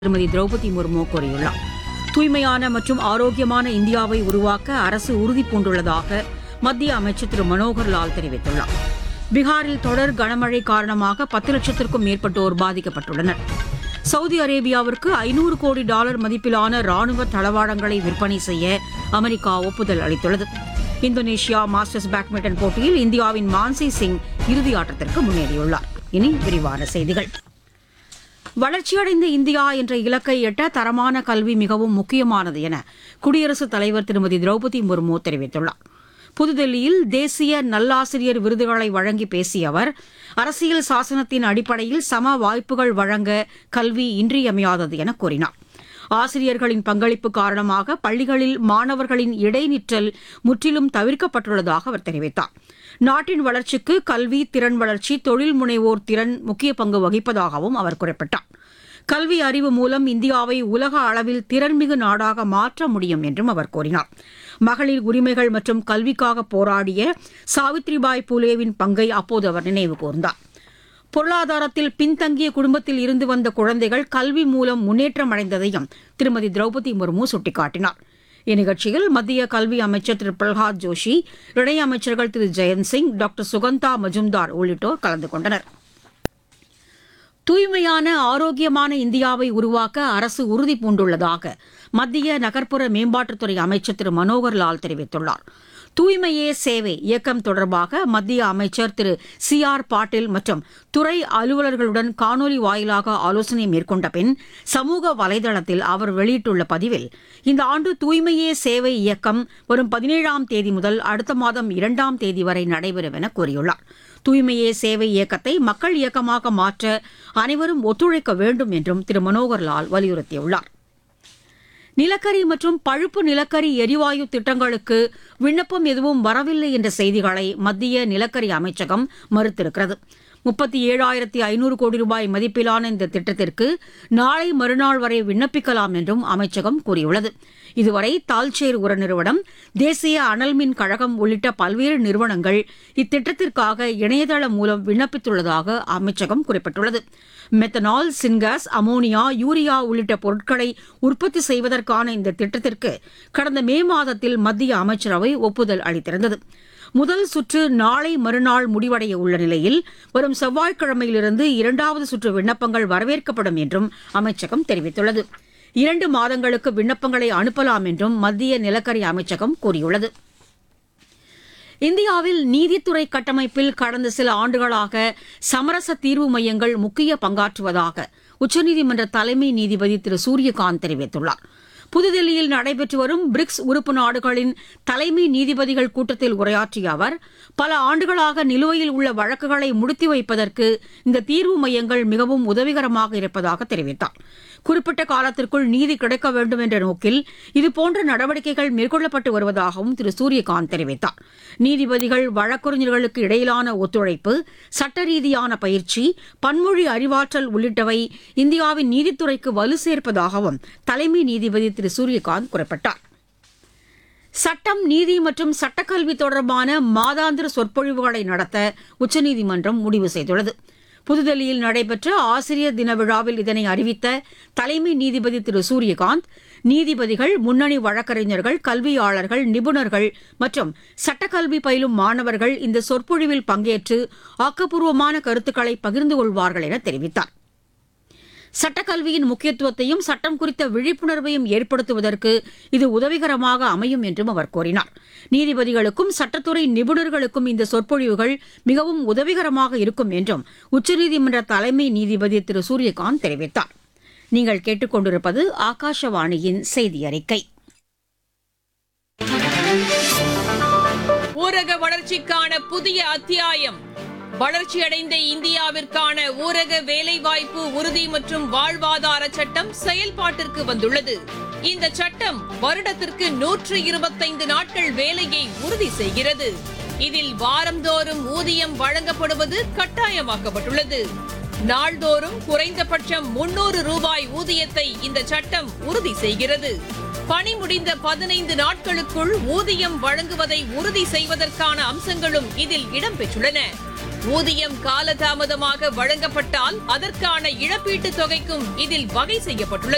திருமதி திரௌபதி முர்மு கூறியுள்ளார் தூய்மையான மற்றும் ஆரோக்கியமான இந்தியாவை உருவாக்க அரசு உறுதி பூண்டுள்ளதாக மத்திய அமைச்சர் திரு மனோகர் லால் தெரிவித்துள்ளார் பீகாரில் தொடர் கனமழை காரணமாக பத்து லட்சத்திற்கும் மேற்பட்டோர் பாதிக்கப்பட்டுள்ளனர் சவுதி அரேபியாவிற்கு ஐநூறு கோடி டாலர் மதிப்பிலான ராணுவ தளவாடங்களை விற்பனை செய்ய அமெரிக்கா ஒப்புதல் அளித்துள்ளது இந்தோனேஷியா மாஸ்டர்ஸ் பேட்மிண்டன் போட்டியில் இந்தியாவின் மான்சி சிங் இறுதி ஆட்டத்திற்கு முன்னேறியுள்ளார் இனி விரிவான செய்திகள் வளர்ச்சியடைந்த இந்தியா என்ற இலக்கை எட்ட தரமான கல்வி மிகவும் முக்கியமானது என குடியரசுத் தலைவர் திருமதி திரௌபதி முர்மு தெரிவித்துள்ளார் புதுதில்லியில் தேசிய நல்லாசிரியர் விருதுகளை வழங்கி பேசிய அவர் அரசியல் சாசனத்தின் அடிப்படையில் சம வாய்ப்புகள் வழங்க கல்வி இன்றியமையாதது என கூறினார் ஆசிரியர்களின் பங்களிப்பு காரணமாக பள்ளிகளில் மாணவர்களின் இடைநிற்றல் முற்றிலும் தவிர்க்கப்பட்டுள்ளதாக அவர் தெரிவித்தார் நாட்டின் வளர்ச்சிக்கு கல்வி திறன் வளர்ச்சி தொழில் முனைவோர் திறன் முக்கிய பங்கு வகிப்பதாகவும் அவர் குறிப்பிட்டார் கல்வி அறிவு மூலம் இந்தியாவை உலக அளவில் திறன்மிகு நாடாக மாற்ற முடியும் என்றும் அவர் கூறினார் மகளிர் உரிமைகள் மற்றும் கல்விக்காக போராடிய சாவித்ரிபாய் பூலேவின் பங்கை அப்போது அவர் நினைவு கூர்ந்தார் பொருளாதாரத்தில் பின்தங்கிய குடும்பத்தில் இருந்து வந்த குழந்தைகள் கல்வி மூலம் முன்னேற்றம் அடைந்ததையும் திருமதி திரௌபதி முர்மு சுட்டிக்காட்டினார் இந்நிகழ்ச்சியில் மத்திய கல்வி அமைச்சர் திரு பிரல்ஹாத் ஜோஷி இணையமைச்சர்கள் திரு ஜெயந்த் சிங் டாக்டர் சுகந்தா மஜும்தார் உள்ளிட்டோர் கலந்து கொண்டனர் தூய்மையான ஆரோக்கியமான இந்தியாவை உருவாக்க அரசு உறுதி பூண்டுள்ளதாக மத்திய நகர்ப்புற மேம்பாட்டுத்துறை அமைச்சர் திரு மனோகர் லால் தெரிவித்துள்ளார் தூய்மையே சேவை இயக்கம் தொடர்பாக மத்திய அமைச்சர் திரு சி ஆர் பாட்டீல் மற்றும் துறை அலுவலர்களுடன் காணொலி வாயிலாக ஆலோசனை மேற்கொண்ட பின் சமூக வலைதளத்தில் அவர் வெளியிட்டுள்ள பதிவில் இந்த ஆண்டு தூய்மையே சேவை இயக்கம் வரும் பதினேழாம் தேதி முதல் அடுத்த மாதம் இரண்டாம் தேதி வரை நடைபெறும் என கூறியுள்ளார் தூய்மையே சேவை இயக்கத்தை மக்கள் இயக்கமாக மாற்ற அனைவரும் ஒத்துழைக்க வேண்டும் என்றும் திரு மனோகர் லால் வலியுறுத்தியுள்ளார் நிலக்கரி மற்றும் பழுப்பு நிலக்கரி எரிவாயு திட்டங்களுக்கு விண்ணப்பம் எதுவும் வரவில்லை என்ற செய்திகளை மத்திய நிலக்கரி அமைச்சகம் மறுத்திருக்கிறது முப்பத்தி ஏழாயிரத்தி ஐநூறு கோடி ரூபாய் மதிப்பிலான இந்த திட்டத்திற்கு நாளை மறுநாள் வரை விண்ணப்பிக்கலாம் என்றும் அமைச்சகம் கூறியுள்ளது இதுவரை தால்சேர் உர நிறுவனம் தேசிய அனல் மின் கழகம் உள்ளிட்ட பல்வேறு நிறுவனங்கள் இத்திட்டத்திற்காக இணையதளம் மூலம் விண்ணப்பித்துள்ளதாக அமைச்சகம் குறிப்பிட்டுள்ளது மெத்தனால் சின்காஸ் அமோனியா யூரியா உள்ளிட்ட பொருட்களை உற்பத்தி செய்வதற்கான இந்த திட்டத்திற்கு கடந்த மே மாதத்தில் மத்திய அமைச்சரவை ஒப்புதல் அளித்திருந்தது முதல் சுற்று நாளை மறுநாள் முடிவடைய உள்ள நிலையில் வரும் செவ்வாய்க்கிழமையிலிருந்து இரண்டாவது சுற்று விண்ணப்பங்கள் வரவேற்கப்படும் என்றும் அமைச்சகம் தெரிவித்துள்ளது இரண்டு மாதங்களுக்கு விண்ணப்பங்களை அனுப்பலாம் என்றும் மத்திய நிலக்கரி அமைச்சகம் கூறியுள்ளது இந்தியாவில் நீதித்துறை கட்டமைப்பில் கடந்த சில ஆண்டுகளாக சமரச தீர்வு மையங்கள் முக்கிய பங்காற்றுவதாக உச்சநீதிமன்ற தலைமை நீதிபதி திரு சூரியகாந்த் தெரிவித்துள்ளார் புதுதில்லியில் நடைபெற்று வரும் பிரிக்ஸ் உறுப்பு நாடுகளின் தலைமை நீதிபதிகள் கூட்டத்தில் உரையாற்றிய அவர் பல ஆண்டுகளாக நிலுவையில் உள்ள வழக்குகளை முடித்து வைப்பதற்கு இந்த தீர்வு மையங்கள் மிகவும் உதவிகரமாக இருப்பதாக தெரிவித்தார் குறிப்பிட்ட காலத்திற்குள் நீதி கிடைக்க வேண்டும் என்ற நோக்கில் இதுபோன்ற நடவடிக்கைகள் மேற்கொள்ளப்பட்டு வருவதாகவும் திரு சூரியகாந்த் தெரிவித்தார் நீதிபதிகள் வழக்கறிஞர்களுக்கு இடையிலான ஒத்துழைப்பு சட்ட ரீதியான பயிற்சி பன்மொழி அறிவாற்றல் உள்ளிட்டவை இந்தியாவின் நீதித்துறைக்கு வலு சேர்ப்பதாகவும் தலைமை நீதிபதி திரு சூரியகாந்த் குறிப்பிட்டார் சட்டம் நீதி மற்றும் சட்டக்கல்வி தொடர்பான மாதாந்திர சொற்பொழிவுகளை நடத்த உச்சநீதிமன்றம் முடிவு செய்துள்ளது புதுதில்லியில் நடைபெற்ற ஆசிரியர் தின விழாவில் இதனை அறிவித்த தலைமை நீதிபதி திரு சூரியகாந்த் நீதிபதிகள் முன்னணி வழக்கறிஞர்கள் கல்வியாளர்கள் நிபுணர்கள் மற்றும் சட்டக்கல்வி பயிலும் மாணவர்கள் இந்த சொற்பொழிவில் பங்கேற்று ஆக்கப்பூர்வமான கருத்துக்களை பகிர்ந்து கொள்வார்கள் என தெரிவித்தார் சட்டக்கல்வியின் முக்கியத்துவத்தையும் சட்டம் குறித்த விழிப்புணர்வையும் ஏற்படுத்துவதற்கு இது உதவிகரமாக அமையும் என்றும் அவர் கூறினார் நீதிபதிகளுக்கும் சட்டத்துறை நிபுணர்களுக்கும் இந்த சொற்பொழிவுகள் மிகவும் உதவிகரமாக இருக்கும் என்றும் உச்சநீதிமன்ற தலைமை நீதிபதி திரு சூரியகாந்த் தெரிவித்தார் நீங்கள் கேட்டுக்கொண்டிருப்பது ஆகாஷவாணியின் செய்தி அறிக்கை ஊரக வளர்ச்சிக்கான புதிய அத்தியாயம் வளர்ச்சியடைந்த இந்தியாவிற்கான ஊரக வேலைவாய்ப்பு உறுதி மற்றும் வாழ்வாதார சட்டம் செயல்பாட்டிற்கு வந்துள்ளது இந்த சட்டம் வருடத்திற்கு நூற்று இருபத்தைந்து நாட்கள் வேலையை உறுதி செய்கிறது இதில் வாரந்தோறும் ஊதியம் வழங்கப்படுவது கட்டாயமாக்கப்பட்டுள்ளது நாள்தோறும் குறைந்தபட்சம் முன்னூறு ரூபாய் ஊதியத்தை இந்த சட்டம் உறுதி செய்கிறது பணி முடிந்த பதினைந்து நாட்களுக்குள் ஊதியம் வழங்குவதை உறுதி செய்வதற்கான அம்சங்களும் இதில் இடம்பெற்றுள்ளன ஊதியம் காலதாமதமாக வழங்கப்பட்டால் அதற்கான இழப்பீட்டுத் தொகைக்கும் இதில் வகை செய்யப்பட்டுள்ளது